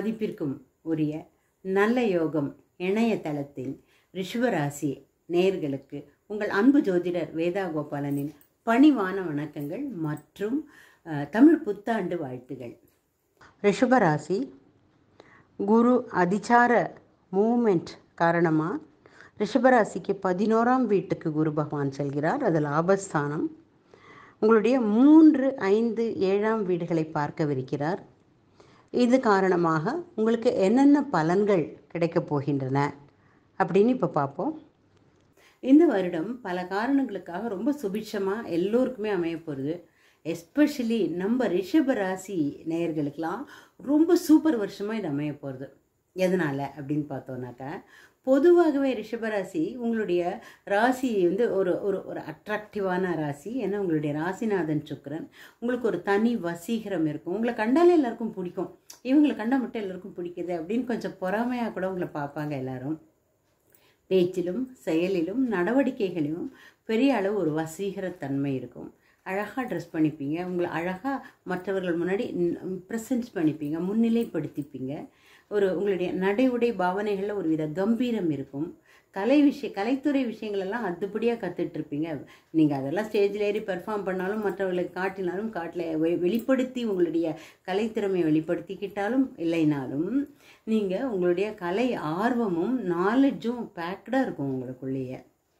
மதிப்பிற்கும் உரிய நல்ல யோகம் இணையதளத்தில் ரிஷபராசி நேயர்களுக்கு உங்கள் அன்பு ஜோதிடர் வேதா கோபாலனின் பணிவான வணக்கங்கள் மற்றும் அஹ், தமிழ் புத்தாண்டு வாழ்த்துகள் ரிஷபராசி குரு அதிச்சார மூமெண்ட் காரணமாக ரிஷபராசிக்கு பதினோராம் வீட்டுக்கு குரு பகவான் செல்கிறார் அது லாபஸ்தானம் உங்களுடைய மூன்று ஐந்து ஏழாம் வீடுகளை பார்க்கவிருக்கிறார் இது காரணமாக உங்களுக்கு என்னென்ன பலன்கள் கிடைக்கப் போகின்றன அப்படின்னு இப்போ பார்ப்போம் இந்த வருடம் பல காரணங்களுக்காக ரொம்ப சுபிட்சமாக எல்லோருக்குமே அமைய போகிறது எஸ்பெஷலி நம்ம ரிஷப ராசி நேயர்களுக்கெல்லாம் ரொம்ப சூப்பர் வருஷமாக இது அமைய போகிறது எதனால் அப்படின்னு பார்த்தோன்னாக்கா பொதுவாகவே ரிஷபராசி உங்களுடைய ராசி வந்து ஒரு ஒரு ஒரு அட்ராக்டிவான ராசி ஏன்னா உங்களுடைய ராசிநாதன் சுக்கிரன் உங்களுக்கு ஒரு தனி வசீகரம் இருக்கும் உங்களை கண்டாலே எல்லாருக்கும் பிடிக்கும் இவங்களை கண்டா மட்டும் எல்லாருக்கும் பிடிக்குது அப்படின்னு கொஞ்சம் பொறாமையாக கூட உங்களை பார்ப்பாங்க எல்லாரும் பேச்சிலும் செயலிலும் நடவடிக்கைகளிலும் பெரிய அளவு ஒரு வசீகரத்தன்மை இருக்கும் அழகாக ட்ரெஸ் பண்ணிப்பீங்க உங்களை அழகாக மற்றவர்கள் முன்னாடி ப்ரெசன்ட் பண்ணிப்பீங்க முன்னிலைப்படுத்திப்பீங்க ஒரு உங்களுடைய நடை உடை பாவனைகளில் ஒரு வித கம்பீரம் இருக்கும் கலை விஷய கலைத்துறை விஷயங்களெல்லாம் அதுபடியாக கற்றுட்ருப்பீங்க நீங்கள் அதெல்லாம் ஸ்டேஜில் ஏறி பெர்ஃபார்ம் பண்ணாலும் மற்றவர்களுக்கு காட்டினாலும் காட்டில் வெ- வெளிப்படுத்தி உங்களுடைய கலைத்திறமையை வெளிப்படுத்திக்கிட்டாலும் இல்லைனாலும் நீங்கள் உங்களுடைய கலை ஆர்வமும் நாலேஜும் பேக்டாக இருக்கும் உங்களுக்குள்ளேயே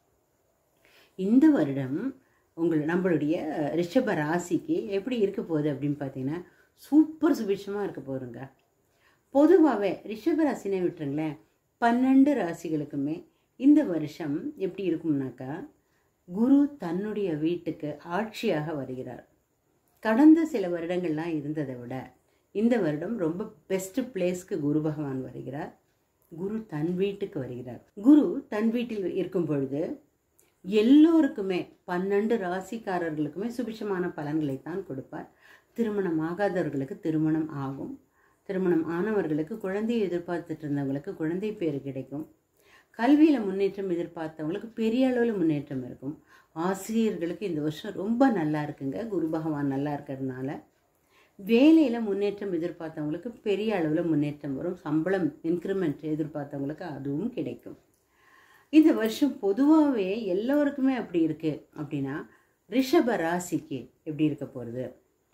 இந்த வருடம் உங்கள் நம்மளுடைய ரிஷப ராசிக்கு எப்படி இருக்க போகுது அப்படின்னு பார்த்தீங்கன்னா சூப்பர் சுபிட்சமாக இருக்க போகுதுங்க பொதுவாகவே ரிஷப ராசினே விட்டுருங்களேன் பன்னெண்டு ராசிகளுக்குமே இந்த வருஷம் எப்படி இருக்கும்னாக்கா குரு தன்னுடைய வீட்டுக்கு ஆட்சியாக வருகிறார் கடந்த சில வருடங்கள்லாம் இருந்ததை விட இந்த வருடம் ரொம்ப பெஸ்ட் பிளேஸ்க்கு குரு பகவான் வருகிறார் குரு தன் வீட்டுக்கு வருகிறார் குரு தன் வீட்டில் இருக்கும் பொழுது எல்லோருக்குமே பன்னெண்டு ராசிக்காரர்களுக்குமே சுபிட்சமான பலன்களை தான் கொடுப்பார் திருமணம் ஆகாதவர்களுக்கு திருமணம் ஆகும் திருமணம் ஆனவர்களுக்கு குழந்தையை எதிர்பார்த்துட்டு இருந்தவங்களுக்கு குழந்தை பேர் கிடைக்கும் கல்வியில் முன்னேற்றம் எதிர்பார்த்தவங்களுக்கு பெரிய அளவில் முன்னேற்றம் இருக்கும் ஆசிரியர்களுக்கு இந்த வருஷம் ரொம்ப நல்லா இருக்குங்க குரு பகவான் நல்லா இருக்கிறதுனால வேலையில் முன்னேற்றம் எதிர்பார்த்தவங்களுக்கு பெரிய அளவில் முன்னேற்றம் வரும் சம்பளம் இன்க்ரிமெண்ட் எதிர்பார்த்தவங்களுக்கு அதுவும் கிடைக்கும் இந்த வருஷம் பொதுவாகவே எல்லோருக்குமே அப்படி இருக்கு அப்படின்னா ரிஷப ராசிக்கு எப்படி இருக்க போகிறது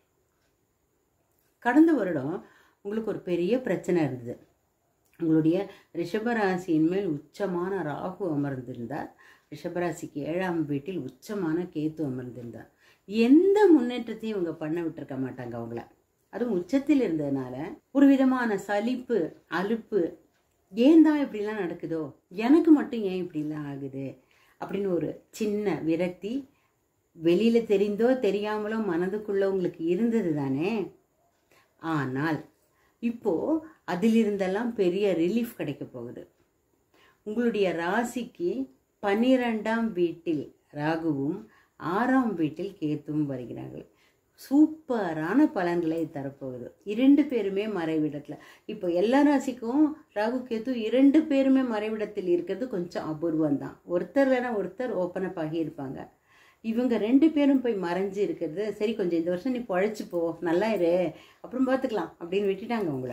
கடந்த வருடம் உங்களுக்கு ஒரு பெரிய பிரச்சனை இருந்தது உங்களுடைய ரிஷபராசியின் மேல் உச்சமான ராகு அமர்ந்திருந்தார் ரிஷபராசிக்கு ஏழாம் வீட்டில் உச்சமான கேத்து அமர்ந்திருந்தார் எந்த முன்னேற்றத்தையும் இவங்க பண்ண விட்டுருக்க மாட்டாங்க அவங்கள அதுவும் உச்சத்தில் இருந்ததுனால ஒரு விதமான சலிப்பு அலுப்பு ஏன் தான் இப்படிலாம் நடக்குதோ எனக்கு மட்டும் ஏன் இப்படிலாம் ஆகுது அப்படின்னு ஒரு சின்ன விரக்தி வெளியில் தெரிந்தோ தெரியாமலோ மனதுக்குள்ள உங்களுக்கு இருந்தது தானே ஆனால் இப்போ அதிலிருந்தெல்லாம் பெரிய ரிலீஃப் கிடைக்க போகுது உங்களுடைய ராசிக்கு பன்னிரெண்டாம் வீட்டில் ராகுவும் ஆறாம் வீட்டில் கேத்துவும் வருகிறார்கள் சூப்பரான பலன்களை தரப்போகுது இரண்டு பேருமே மறைவிடத்தில் இப்போ எல்லா ராசிக்கும் ராகு கேத்து இரண்டு பேருமே மறைவிடத்தில் இருக்கிறது கொஞ்சம் அபூர்வம் தான் ஒருத்தர் வேணா ஒருத்தர் ஓப்பன் அப் ஆகி இருப்பாங்க இவங்க ரெண்டு பேரும் போய் மறைஞ்சு இருக்கிறது சரி கொஞ்சம் இந்த வருஷம் நீ பொழைச்சு போ நல்லா இரு அப்புறம் பார்த்துக்கலாம் அப்படின்னு விட்டுட்டாங்க உங்களை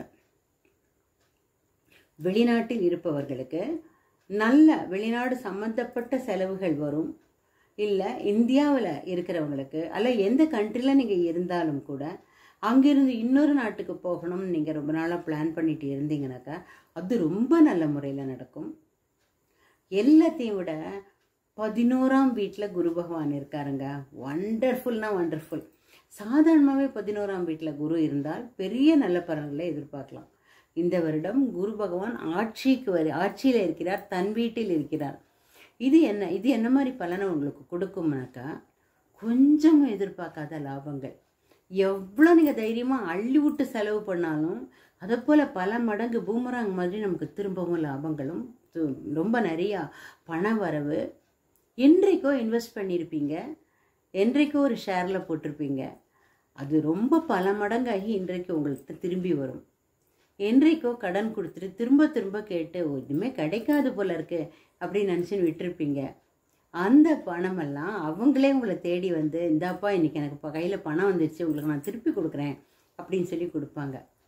வெளிநாட்டில் இருப்பவர்களுக்கு நல்ல வெளிநாடு சம்பந்தப்பட்ட செலவுகள் வரும் இல்லை இந்தியாவில் இருக்கிறவங்களுக்கு அல்ல எந்த கண்ட்ரியில் நீங்கள் இருந்தாலும் கூட அங்கிருந்து இன்னொரு நாட்டுக்கு போகணும்னு நீங்கள் ரொம்ப நாளாக பிளான் பண்ணிட்டு இருந்தீங்கனாக்கா அது ரொம்ப நல்ல முறையில் நடக்கும் எல்லாத்தையும் விட பதினோராம் வீட்டில் குரு பகவான் இருக்காருங்க வண்டர்ஃபுல்னா வண்டர்ஃபுல் சாதாரணமாகவே பதினோராம் வீட்டில் குரு இருந்தால் பெரிய நல்ல பலன்களை எதிர்பார்க்கலாம் இந்த வருடம் குரு பகவான் ஆட்சிக்கு வரு ஆட்சியில் இருக்கிறார் தன் வீட்டில் இருக்கிறார் இது என்ன இது என்ன மாதிரி பலனை உங்களுக்கு கொடுக்கும்னாக்கா கொஞ்சம் எதிர்பார்க்காத லாபங்கள் எவ்வளோ நீங்கள் தைரியமாக அள்ளி விட்டு செலவு பண்ணாலும் அதை போல் பல மடங்கு பூமராங் மாதிரி நமக்கு திரும்பவும் லாபங்களும் து- ரொம்ப நிறையா பண வரவு என்றைக்கோ இன்வெஸ்ட் பண்ணியிருப்பீங்க என்றைக்கோ ஒரு ஷேரில் போட்டிருப்பீங்க அது ரொம்ப பல மடங்காகி இன்றைக்கு உங்களுக்கு திரும்பி வரும் என்றைக்கோ கடன் கொடுத்துட்டு திரும்ப திரும்ப கேட்டு "ஓ, இனிமே கிடைக்காது போல இருக்கு அப்படின்னு நினச்சின்னு விட்டுருப்பீங்க அந்த பணமெல்லாம் அவங்களே உங்களை தேடி வந்து இந்தாப்பா இன்னைக்கு எனக்கு இப்போ கையில் பணம் வந்துருச்சு உங்களுக்கு நான் திருப்பி கொடுக்குறேன் அப்படின்னு சொல்லி கொடுப்பாங்க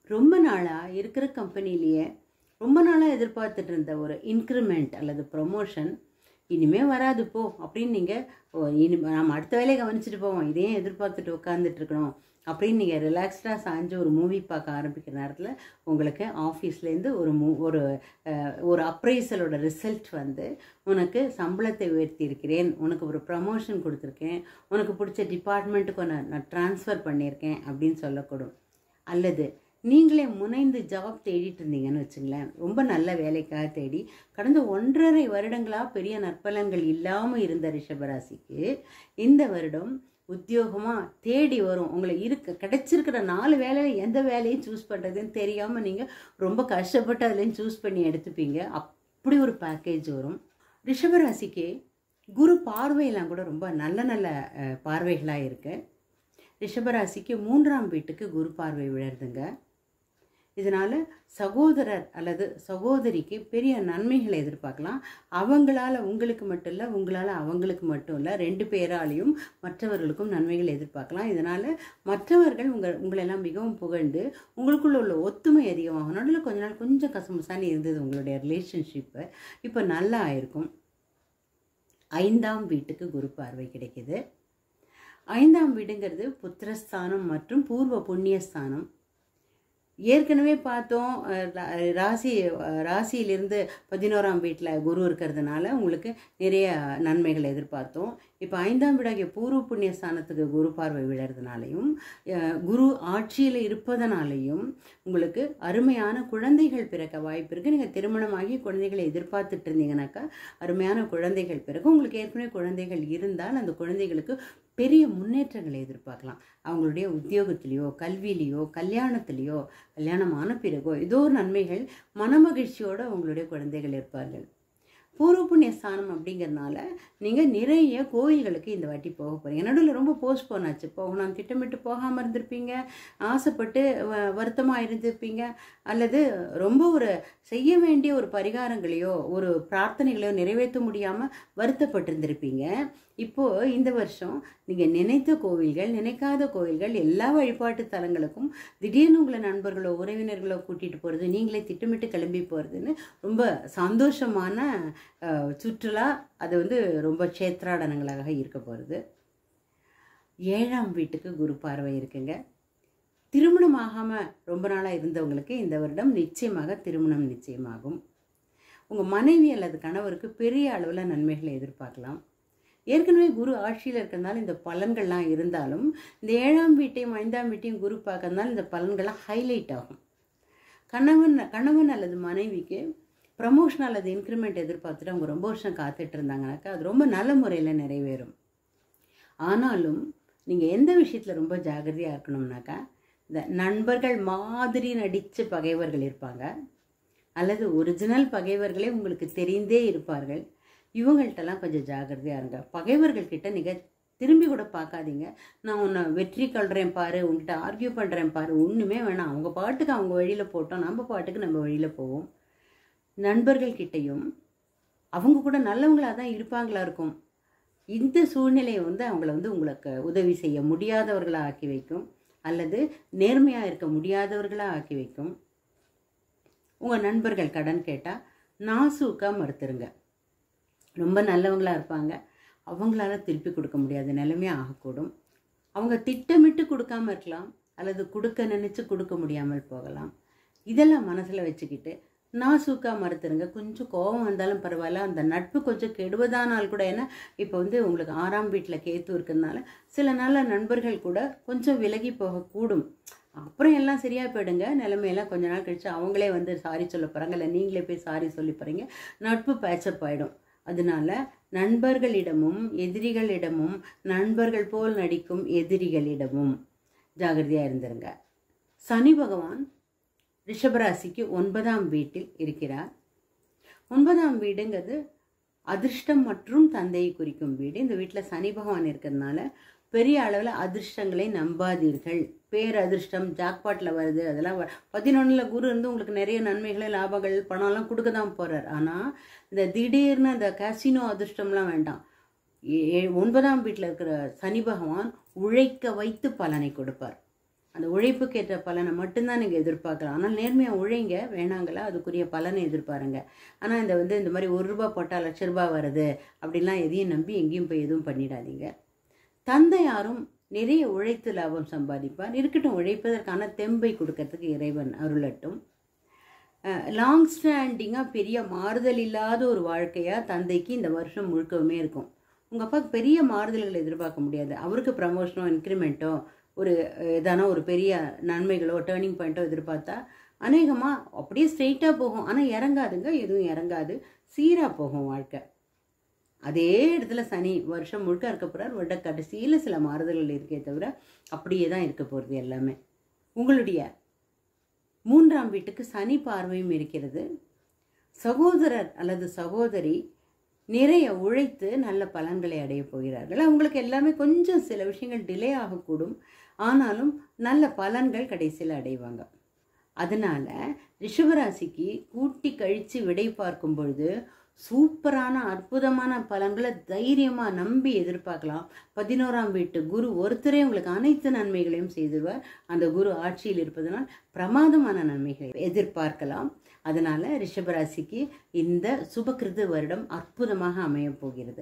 ரொம்ப நாளாக இருக்கிற கம்பெனிலேயே ரொம்ப நாளாக எதிர்பார்த்துட்டு இருந்த ஒரு இன்க்ரிமெண்ட் அல்லது ப்ரொமோஷன் இனிமே வராது போ அப்படின்னு நீங்கள் இனி நம்ம அடுத்த வேலையை கவனிச்சுட்டு போவோம் இதையும் எதிர்பார்த்துட்டு உட்காந்துட்டு இருக்கணும் அப்படின்னு நீங்கள் ரிலாக்ஸ்டாக சாஞ்சு ஒரு மூவி பார்க்க ஆரம்பிக்கிற நேரத்தில் உங்களுக்கு ஆஃபீஸ்லேருந்து ஒரு மூ ஒரு அஹ், ஒரு அப்ரைசலோட ரிசல்ட் வந்து உனக்கு சம்பளத்தை உயர்த்தி இருக்கிறேன் உனக்கு ஒரு ப்ரமோஷன் கொடுத்துருக்கேன் உனக்கு பிடிச்ச டிபார்ட்மெண்ட்டுக்கு நான் நான் ட்ரான்ஸ்ஃபர் பண்ணியிருக்கேன் அப்படின்னு சொல்லக்கூடும் அல்லது நீங்களே முனைந்து ஜாப் தேடிட்டு இருந்தீங்கன்னு வச்சுங்களேன் ரொம்ப நல்ல வேலைக்காக தேடி கடந்த ஒன்றரை வருடங்களாக பெரிய நற்பலன்கள் இல்லாமல் இருந்த ரிஷபராசிக்கு இந்த வருடம் உத்தியோகமாக தேடி வரும் உங்களை இருக்க கிடைச்சிருக்கிற நாலு வேலையில் எந்த வேலையும் சூஸ் பண்ணுறதுன்னு தெரியாமல் நீங்கள் ரொம்ப கஷ்டப்பட்டு அதுலேயும் சூஸ் பண்ணி எடுத்துப்பீங்க அப்படி ஒரு பேக்கேஜ் வரும் ரிஷபராசிக்கு குரு பார்வையெல்லாம் கூட ரொம்ப நல்ல நல்ல அஹ், பார்வைகளாக இருக்கு ரிஷபராசிக்கு மூன்றாம் வீட்டுக்கு குரு பார்வை விழருதுங்க இதனால் சகோதரர் அல்லது சகோதரிக்கு பெரிய நன்மைகளை எதிர்பார்க்கலாம் அவங்களால உங்களுக்கு மட்டும் இல்லை உங்களால் அவங்களுக்கு மட்டும் இல்லை ரெண்டு பேராலையும் மற்றவர்களுக்கும் நன்மைகள் எதிர்பார்க்கலாம் இதனால் மற்றவர்கள் உங்கள் உங்களெல்லாம் மிகவும் புகழ்ந்து உங்களுக்குள்ள உள்ள ஒத்துமை அதிகமாகும் நடுவில் கொஞ்ச நாள் கொஞ்சம் கசமுசான்னு இருந்தது உங்களுடைய ரிலேஷன்ஷிப்பு இப்போ நல்லா ஆயிருக்கும் ஐந்தாம் வீட்டுக்கு குரு பார்வை கிடைக்குது ஐந்தாம் வீடுங்கிறது புத்திரஸ்தானம் மற்றும் பூர்வ புண்ணியஸ்தானம் ஏற்கனவே பார்த்தோம் அஹ், ரா- ராசி அஹ், ராசியிலிருந்து பதினோராம் வீட்டில் குரு இருக்கிறதுனால உங்களுக்கு நிறைய நன்மைகள் எதிர்பார்த்தோம் இப்போ ஐந்தாம் வீடாகிய பூர்வ புண்ணிய ஸ்தானத்துக்கு குரு பார்வை விழறதுனாலையும் அஹ், குரு ஆட்சியில் இருப்பதனாலையும் உங்களுக்கு அருமையான குழந்தைகள் பிறக்க வாய்ப்பு இருக்குது நீங்கள் திருமணமாகி குழந்தைகளை எதிர்பார்த்துட்டு இருந்தீங்கன்னாக்கா அருமையான குழந்தைகள் பிறகு உங்களுக்கு ஏற்கனவே குழந்தைகள் இருந்தால் அந்த குழந்தைகளுக்கு பெரிய முன்னேற்றங்களை எதிர்பார்க்கலாம் அவங்களுடைய உத்தியோகத்திலேயோ கல்வியிலேயோ கல்யாணத்திலேயோ கல்யாணம் ஆன பிறகோ ஏதோ ஒரு நன்மைகள் மனமகிழ்ச்சியோட உங்களுடைய குழந்தைகள் இருப்பார்கள் பூர்வ புண்ணிய ஸ்தானம் அப்படிங்கிறதுனால நீங்கள் நிறைய கோயில்களுக்கு இந்த வாட்டி போக போகிறீங்க நடுவில் ரொம்ப போஸ்ட்போன் ஆச்சு போகணும் திட்டமிட்டு போகாமல் இருந்திருப்பீங்க ஆசைப்பட்டு வ- வருத்தமாக இருந்திருப்பீங்க அல்லது ரொம்ப ஒரு செய்ய வேண்டிய ஒரு பரிகாரங்களையோ ஒரு பிரார்த்தனைகளையோ நிறைவேற்ற முடியாமல் வருத்தப்பட்டிருந்திருப்பீங்க இப்போது இந்த வருஷம் நீங்கள் நினைத்த கோவில்கள் நினைக்காத கோவில்கள் எல்லா வழிபாட்டு தலங்களுக்கும் திடீர்னு உங்களை நண்பர்களோ உறவினர்களோ கூட்டிகிட்டு போகிறது நீங்களே திட்டமிட்டு கிளம்பி போகிறதுன்னு ரொம்ப சந்தோஷமான அஹ், சுற்றுலா அது வந்து ரொம்ப க்ஷேத்ராடனங்களாக இருக்க போகிறது ஏழாம் வீட்டுக்கு குரு பார்வை இருக்குங்க திருமணம் ஆகாமல் ரொம்ப நாளாக இருந்தவங்களுக்கு இந்த வருடம் நிச்சயமாக திருமணம் நிச்சயமாகும் உங்கள் மனைவி அல்லது கணவருக்கு பெரிய அளவில் நன்மைகளை எதிர்பார்க்கலாம் ஏற்கனவே குரு ஆட்சியில் இருக்கிறதுனால இந்த பலன்கள்லாம் இருந்தாலும் இந்த ஏழாம் வீட்டையும் ஐந்தாம் வீட்டையும் குரு பார்க்கறதுனால இந்த பலன்கள்லாம் ஹைலைட் ஆகும் கணவன் கணவன் அல்லது மனைவிக்கு ப்ரமோஷன் அல்லது இன்க்ரிமெண்ட் எதிர்பார்த்துட்டு அவங்க ரொம்ப வருஷம் காத்துட்டு இருந்தாங்கனாக்கா அது ரொம்ப நல்ல முறையில் நிறைவேறும் ஆனாலும் நீங்கள் எந்த விஷயத்தில் ரொம்ப ஜாகிரதையாக இருக்கணும்னாக்கா இந்த நண்பர்கள் மாதிரி நடித்த பகைவர்கள் இருப்பாங்க அல்லது ஒரிஜினல் பகைவர்களே உங்களுக்கு தெரிந்தே இருப்பார்கள் இவங்கள்ட்டலாம் கொஞ்சம் ஜாகிரதையாக இருங்க பகைவர்கள் கிட்ட நீங்கள் திரும்பி கூட பார்க்காதீங்க நான் உன்னை வெற்றி கொள்கிறேன் பாரு உன்கிட்ட ஆர்கியூ பண்ணுறேன் பாரு ஒன்றுமே வேணாம் அவங்க பாட்டுக்கு அவங்க வழியில் போட்டோம் நம்ம பாட்டுக்கு நம்ம வழியில் போவோம் நண்பர்கள் கிட்டேயும் அவங்க கூட நல்லவங்களா தான் இருப்பாங்களா இருக்கும் இந்த சூழ்நிலையை வந்து அவங்கள வந்து உங்களுக்கு உதவி செய்ய முடியாதவர்களாக ஆக்கி வைக்கும் அல்லது நேர்மையாக இருக்க முடியாதவர்களாக ஆக்கி வைக்கும் உங்கள் நண்பர்கள் கடன் கேட்டால் நாசூக்காக மறுத்துருங்க ரொம்ப நல்லவங்களா இருப்பாங்க அவங்களால திருப்பி கொடுக்க முடியாத நிலைமையாக ஆகக்கூடும் அவங்க திட்டமிட்டு கொடுக்காம இருக்கலாம் அல்லது கொடுக்க நினச்சி கொடுக்க முடியாமல் போகலாம் இதெல்லாம் மனசில் வச்சுக்கிட்டு நாசூக்கா மறுத்துருங்க கொஞ்சம் கோபம் வந்தாலும் பரவாயில்ல அந்த நட்பு கொஞ்சம் கெடுவதானால் கூட ஏன்னா இப்போ வந்து உங்களுக்கு ஆறாம் வீட்டில் கேத்து இருக்கிறதுனால சில நல்ல நண்பர்கள் கூட கொஞ்சம் விலகி போகக்கூடும் அப்புறம் எல்லாம் சரியாக போயிடுங்க நிலைமையெல்லாம் கொஞ்ச நாள் கழிச்சு அவங்களே வந்து சாரி சொல்ல போகிறாங்க இல்லை நீங்களே போய் சாரி சொல்லி போகிறீங்க நட்பு பேச்சப் ஆகிடும் அதனால நண்பர்களிடமும் எதிரிகளிடமும் நண்பர்கள் போல் நடிக்கும் எதிரிகளிடமும் ஜாகிரதையாக இருந்துருங்க சனி பகவான் ரிஷபராசிக்கு ஒன்பதாம் வீட்டில் இருக்கிறார் ஒன்பதாம் வீடுங்கிறது அதிர்ஷ்டம் மற்றும் தந்தையை குறிக்கும் வீடு இந்த வீட்டில் சனி பகவான் இருக்கிறதுனால பெரிய அளவில் அதிர்ஷ்டங்களை நம்பாதீர்கள் பேரதிர்ஷ்டம் ஜாக்பாட்டில் வருது அதெல்லாம் பதினொன்றில் குரு இருந்து உங்களுக்கு நிறைய நன்மைகளை லாபங்கள் பணம்லாம் கொடுக்க தான் போகிறார் ஆனால் இந்த திடீர்னு அந்த கேசினோ அதிர்ஷ்டம்லாம் வேண்டாம் ஏ- ஒன்பதாம் வீட்டில் இருக்கிற சனி பகவான் உழைக்க வைத்து பலனை கொடுப்பார் அந்த உழைப்புக்கு ஏற்ற பலனை மட்டும்தான் நீங்கள் எதிர்பார்க்கலாம் ஆனால் நேர்மையாக உழைங்க வேணாங்களா அதுக்குரிய பலனை எதிர்பாருங்க ஆனால் இந்த வந்து இந்த மாதிரி ஒரு ரூபா போட்டால் லட்ச ரூபாய் வருது அப்படிலாம் எதையும் நம்பி எங்கேயும் போய் எதுவும் பண்ணிடாதீங்க தந்தையாரும் நிறைய உழைத்து லாபம் சம்பாதிப்பார் இருக்கட்டும் உழைப்பதற்கான தெம்பை கொடுக்கறதுக்கு இறைவன் அருளட்டும் லாங் ஸ்டாண்டிங்காக பெரிய மாறுதல் இல்லாத ஒரு வாழ்க்கையாக தந்தைக்கு இந்த வருஷம் முழுக்கவுமே இருக்கும் உங்கள் அப்பாவுக்கு பெரிய மாறுதல்களை எதிர்பார்க்க முடியாது அவருக்கு ப்ரமோஷனோ இன்க்ரிமெண்ட்டோ ஒரு ஏதான ஒரு பெரிய நன்மைகளோ டேர்னிங் பாயிண்ட்டோ எதிர்பார்த்தா அநேகமாக அப்படியே ஸ்ட்ரெயிட்டாக போகும் ஆனால் இறங்காதுங்க எதுவும் இறங்காது சீராக போகும் வாழ்க்கை அதே இடத்துல சனி வருஷம் முழுக்க இருக்க போகிறார் வருட கடைசியில் சில மாறுதல்கள் இருக்கே தவிர அப்படியே தான் இருக்க போகிறது எல்லாமே உங்களுடைய மூன்றாம் வீட்டுக்கு சனி பார்வையும் இருக்கிறது சகோதரர் அல்லது சகோதரி நிறைய உழைத்து நல்ல பலன்களை அடைய போகிறார்கள் அவங்களுக்கு எல்லாமே கொஞ்சம் சில விஷயங்கள் டிலே ஆகக்கூடும் ஆனாலும் நல்ல பலன்கள் கடைசியில் அடைவாங்க அதனால ரிஷபராசிக்கு கூட்டி கழித்து விடை பார்க்கும் பொழுது சூப்பரான அற்புதமான பலன்களை தைரியமாக நம்பி எதிர்பார்க்கலாம் பதினோராம் வீட்டு குரு ஒருத்தரே உங்களுக்கு அனைத்து நன்மைகளையும் செய்திருவார் அந்த குரு ஆட்சியில் இருப்பதனால் பிரமாதமான நன்மைகளை எதிர்பார்க்கலாம் அதனால ரிஷபராசிக்கு இந்த சுபகிருது வருடம் அற்புதமாக அமையப் போகிறது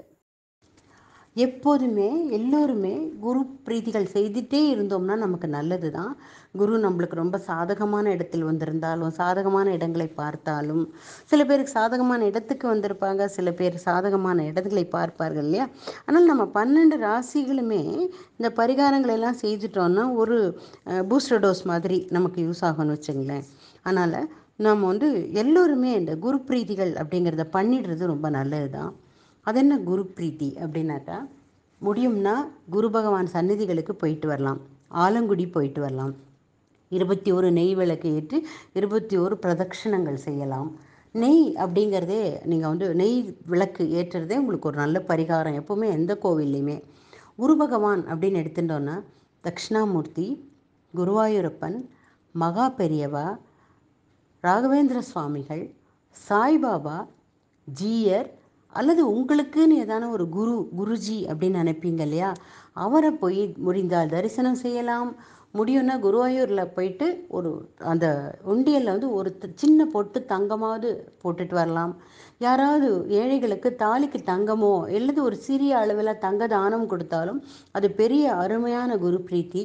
எப்போதுமே எல்லோருமே குரு பிரீதிகள் செய்துட்டே இருந்தோம்னா நமக்கு நல்லது தான் குரு நம்மளுக்கு ரொம்ப சாதகமான இடத்தில் வந்திருந்தாலும் சாதகமான இடங்களை பார்த்தாலும் சில பேருக்கு சாதகமான இடத்துக்கு வந்திருப்பாங்க சில பேர் சாதகமான இடங்களை பார்ப்பார்கள் இல்லையா ஆனால் நம்ம பன்னெண்டு ராசிகளுமே இந்த பரிகாரங்களை எல்லாம் செய்துட்டோம்னா ஒரு பூஸ்டர் டோஸ் மாதிரி நமக்கு யூஸ் ஆகும்னு வச்சுங்களேன் அதனால் நாம் வந்து எல்லோருமே இந்த குரு பிரீதிகள் அப்படிங்கிறத பண்ணிடுறது ரொம்ப நல்லது தான் அது என்ன குரு பிரீத்தி அப்படின்னாக்கா முடியும்னா குரு பகவான் சந்நிதிகளுக்கு போயிட்டு வரலாம் ஆலங்குடி போயிட்டு வரலாம் இருபத்தி ஒரு நெய் விளக்கு ஏற்றி இருபத்தி ஒரு பிரதட்சணங்கள் செய்யலாம் நெய் அப்படிங்கிறதே நீங்கள் வந்து நெய் விளக்கு ஏற்றுறதே உங்களுக்கு ஒரு நல்ல பரிகாரம் எப்போவுமே எந்த கோவில்லையுமே குரு பகவான் அப்படின்னு எடுத்துட்டோன்னா தக்ஷணாமூர்த்தி குருவாயூரப்பன் மகா பெரியவா ராகவேந்திர சுவாமிகள் சாய்பாபா ஜீயர் அல்லது உங்களுக்குன்னு ஏதான ஒரு குரு குருஜி அப்படின்னு நினைப்பீங்க இல்லையா அவரை போய் முடிந்தால் தரிசனம் செய்யலாம் முடியும்னா குருவாயூரில் போயிட்டு ஒரு அந்த உண்டியலில் வந்து ஒரு சின்ன பொட்டு தங்கமாவது போட்டுட்டு வரலாம் யாராவது ஏழைகளுக்கு தாலிக்கு தங்கமோ அல்லது ஒரு சிறிய அளவில் தங்க தானம் கொடுத்தாலும் அது பெரிய அருமையான குரு பிரீத்தி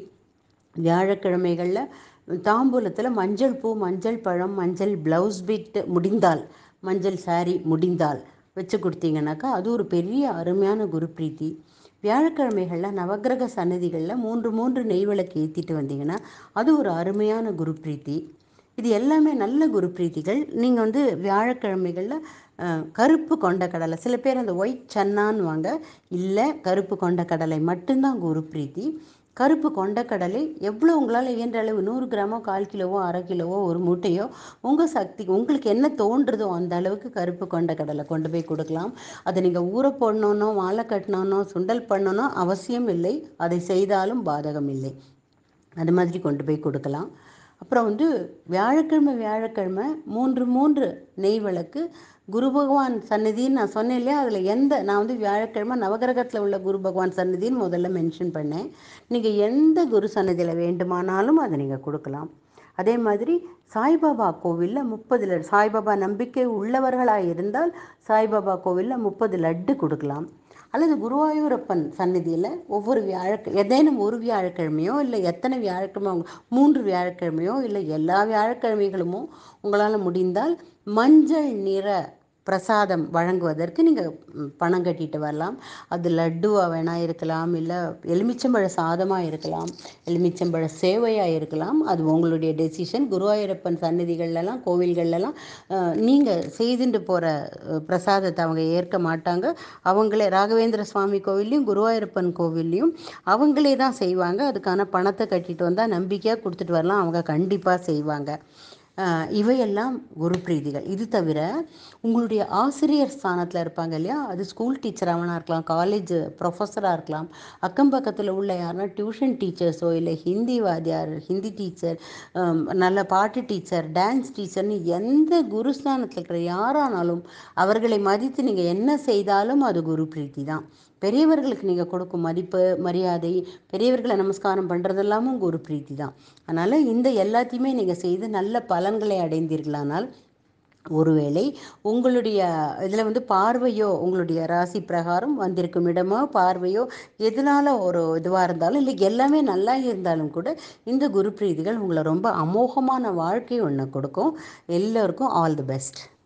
வியாழக்கிழமைகளில் தாம்பூலத்தில் மஞ்சள் பூ மஞ்சள் பழம் மஞ்சள் ப்ளவுஸ் பிட் முடிந்தால் மஞ்சள் சாரி முடிந்தால் வச்சு கொடுத்தீங்கன்னாக்கா அது ஒரு பெரிய அருமையான குரு பிரீத்தி வியாழக்கிழமைகளில் நவகிரக சன்னதிகளில் மூன்று மூன்று நெய் விளக்கு ஏற்றிட்டு வந்தீங்கன்னா அது ஒரு அருமையான குரு பிரீத்தி இது எல்லாமே நல்ல குரு பிரீத்திகள் நீங்கள் வந்து வியாழக்கிழமைகளில் கருப்பு கொண்ட கடலை சில பேர் அந்த ஒயிட் சன்னான்னு வாங்க இல்லை கருப்பு கொண்ட கடலை மட்டும்தான் குரு பிரீத்தி கருப்பு கொண்டக்கடலை எவ்வளோ உங்களால் இயன்ற அளவு நூறு கிராமோ கால் கிலோவோ அரை கிலோவோ ஒரு மூட்டையோ உங்கள் சக்தி உங்களுக்கு என்ன தோன்றுதோ அந்த அளவுக்கு கருப்பு கொண்டக்கடலை கொண்டு போய் கொடுக்கலாம் அதை நீங்கள் ஊற போடணுன்னோ மாலை கட்டணுன்னோ சுண்டல் பண்ணணும் அவசியம் இல்லை அதை செய்தாலும் பாதகம் இல்லை அது மாதிரி கொண்டு போய் கொடுக்கலாம் அப்புறம் வந்து வியாழக்கிழமை வியாழக்கிழமை மூன்று மூன்று நெய் விளக்கு குரு பகவான் சந்நிதின்னு நான் சொன்னேன் இல்லையா அதில் எந்த நான் வந்து வியாழக்கிழமை நவகிரகத்தில் உள்ள குரு பகவான் சந்நிதின்னு முதல்ல மென்ஷன் பண்ணேன் நீங்கள் எந்த குரு சன்னதியில் வேண்டுமானாலும் அதை நீங்கள் கொடுக்கலாம் அதே மாதிரி சாய்பாபா கோவிலில் முப்பது லட்டு சாய்பாபா நம்பிக்கை உள்ளவர்களாக இருந்தால் சாய்பாபா கோவிலில் முப்பது லட்டு கொடுக்கலாம் அல்லது குருவாயூரப்பன் சந்நிதியில் ஒவ்வொரு வியாழக்க ஏதேனும் ஒரு வியாழக்கிழமையோ இல்லை எத்தனை வியாழக்கிழமை மூன்று வியாழக்கிழமையோ இல்லை எல்லா வியாழக்கிழமைகளுமோ உங்களால் முடிந்தால் மஞ்சள் நிற பிரசாதம் வழங்குவதற்கு நீங்கள் பணம் கட்டிட்டு வரலாம் அது லட்டுவாக வேணால் இருக்கலாம் இல்லை எலுமிச்சம்பழ சாதமாக இருக்கலாம் எலுமிச்சம்பழ சேவையாக இருக்கலாம் அது உங்களுடைய டெசிஷன் குருவாயூரப்பன் சந்நிதிகள்லாம் கோவில்கள்லாம் நீங்கள் செய்துட்டு போகிற பிரசாதத்தை அவங்க ஏற்க மாட்டாங்க அவங்களே ராகவேந்திர சுவாமி கோவில்லையும் குருவாயூரப்பன் கோவில்லையும் அவங்களே தான் செய்வாங்க அதுக்கான பணத்தை கட்டிட்டு வந்தால் நம்பிக்கையாக கொடுத்துட்டு வரலாம் அவங்க கண்டிப்பாக செய்வாங்க அஹ், இவையெல்லாம் குரு பிரீதிகள் இது தவிர உங்களுடைய ஆசிரியர் ஸ்தானத்தில் இருப்பாங்க இல்லையா அது ஸ்கூல் டீச்சராக இருக்கலாம் காலேஜ் ப்ரொஃபஸராக இருக்கலாம் அக்கம் பக்கத்தில் உள்ள யாருன்னா டியூஷன் டீச்சர்ஸோ இல்லை ஹிந்தி வாத்தியார் ஹிந்தி டீச்சர் நல்ல பாட்டு டீச்சர் டான்ஸ் டீச்சர்னு எந்த குருஸ்தானத்தில் இருக்கிற யாரானாலும் அவர்களை மதித்து நீங்கள் என்ன செய்தாலும் அது குரு பிரீத்தி தான் பெரியவர்களுக்கு நீங்கள் கொடுக்கும் மதிப்பு மரியாதை பெரியவர்களை நமஸ்காரம் பண்ணுறதெல்லாமும் குரு பிரீத்தி தான் அதனால் இந்த எல்லாத்தையுமே நீங்கள் செய்து நல்ல பலன்களை அடைந்தீர்களானால் ஒருவேளை உங்களுடைய இதில் வந்து பார்வையோ உங்களுடைய ராசி பிரகாரம் வந்திருக்கும் இடமோ பார்வையோ எதனால ஒரு இதுவாக இருந்தாலும் இல்லை எல்லாமே நல்லா இருந்தாலும் கூட இந்த குரு பிரீதிகள் உங்களை ரொம்ப அமோகமான வாழ்க்கை ஒன்று கொடுக்கும் எல்லோருக்கும் ஆல் தி பெஸ்ட்